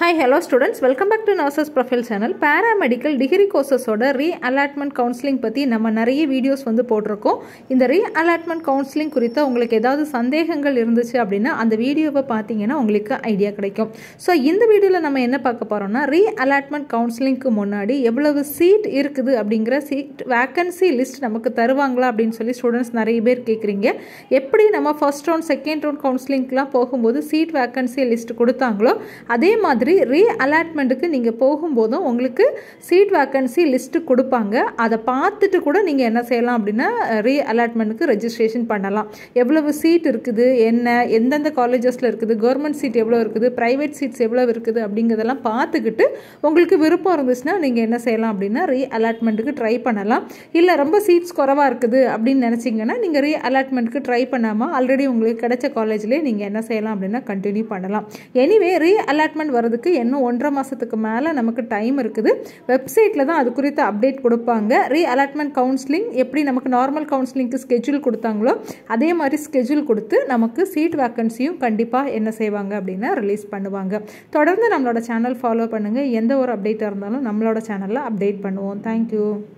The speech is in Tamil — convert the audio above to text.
hi hello students welcome back to nurses profile channel paramedical degree கோர்சஸோட ரீ அலாட்மெண்ட் கவுன்சிலிங் பற்றி நம்ம நிறைய வீடியோஸ் வந்து போட்டிருக்கோம் இந்த ரீ அலாட்மெண்ட் கவுன்சிலிங் குறித்து உங்களுக்கு ஏதாவது சந்தேகங்கள் இருந்துச்சு அப்படின்னா அந்த வீடியோவை பார்த்தீங்கன்னா உங்களுக்கு ஐடியா கிடைக்கும் ஸோ இந்த வீடியோவில் நம்ம என்ன பார்க்க போகிறோம்னா ரீ அலாட்மெண்ட் கவுன்சிலிங்க்கு முன்னாடி எவ்வளவு சீட் இருக்குது அப்படிங்கிற சீட் வேக்கன்சி லிஸ்ட் நமக்கு தருவாங்களா அப்படின்னு சொல்லி ஸ்டூடெண்ட்ஸ் நிறைய பேர் கேட்குறீங்க எப்படி நம்ம ஃபர்ஸ்ட் ரவுண்ட் செகண்ட் ரவுண்ட் கவுன்சிலிங்க்கெலாம் போகும்போது சீட் வேக்கன்சி லிஸ்ட் கொடுத்தாங்களோ அதே மாதிரி ரீ அலாட்மெண்ட்டுக்கு நீங்கள் போகும்போதும் உங்களுக்கு சீட் வேக்கன்சி லிஸ்ட்டு கொடுப்பாங்க அதை பார்த்துட்டு கூட நீங்கள் என்ன செய்யலாம் அப்படின்னா ரீ அலாட்மெண்ட்டுக்கு ரெஜிஸ்ட்ரேஷன் பண்ணலாம் எவ்வளவு சீட் இருக்குது என்ன எந்தெந்த காலேஜஸில் இருக்குது கவர்மெண்ட் சீட் எவ்வளோ இருக்குது ப்ரைவேட் சீட்ஸ் எவ்வளோ இருக்குது அப்படிங்கிறதெல்லாம் பார்த்துக்கிட்டு உங்களுக்கு விருப்பம் இருந்துச்சுன்னா நீங்கள் என்ன செய்யலாம் அப்படின்னா ரீ அலாட்மெண்ட்டுக்கு ட்ரை பண்ணலாம் இல்லை ரொம்ப சீட்ஸ் குறவாக இருக்குது அப்படின்னு நினச்சிங்கன்னா நீங்கள் ரீ அலாட்மெண்ட்டுக்கு ட்ரை பண்ணாமல் ஆல்ரெடி உங்களுக்கு கிடைச்ச காலேஜ்லேயே நீங்கள் என்ன செய்யலாம் அப்படின்னா கண்டினியூ பண்ணலாம் எனிவே ரீ அலாட்மெண்ட் வரதுக்கு இன்னும் ஒன்றரை மாதத்துக்கு மேலே நமக்கு டைம் இருக்குது வெப்சைட்டில் தான் அது குறித்த அப்டேட் கொடுப்பாங்க ரீ அலாட்மெண்ட் கவுன்சிலிங் எப்படி நமக்கு நார்மல் கவுன்சிலிங்க்கு ஸ்கெட்யூல் கொடுத்தாங்களோ அதே மாதிரி ஸ்கெட்யூல் கொடுத்து நமக்கு சீட் வேக்கன்சியும் கண்டிப்பாக என்ன செய்வாங்க அப்படின்னா ரிலீஸ் பண்ணுவாங்க தொடர்ந்து நம்மளோட சேனல் ஃபாலோ பண்ணுங்கள் எந்த ஒரு அப்டேட்டாக இருந்தாலும் நம்மளோட சேனலில் அப்டேட் பண்ணுவோம் தேங்க்யூ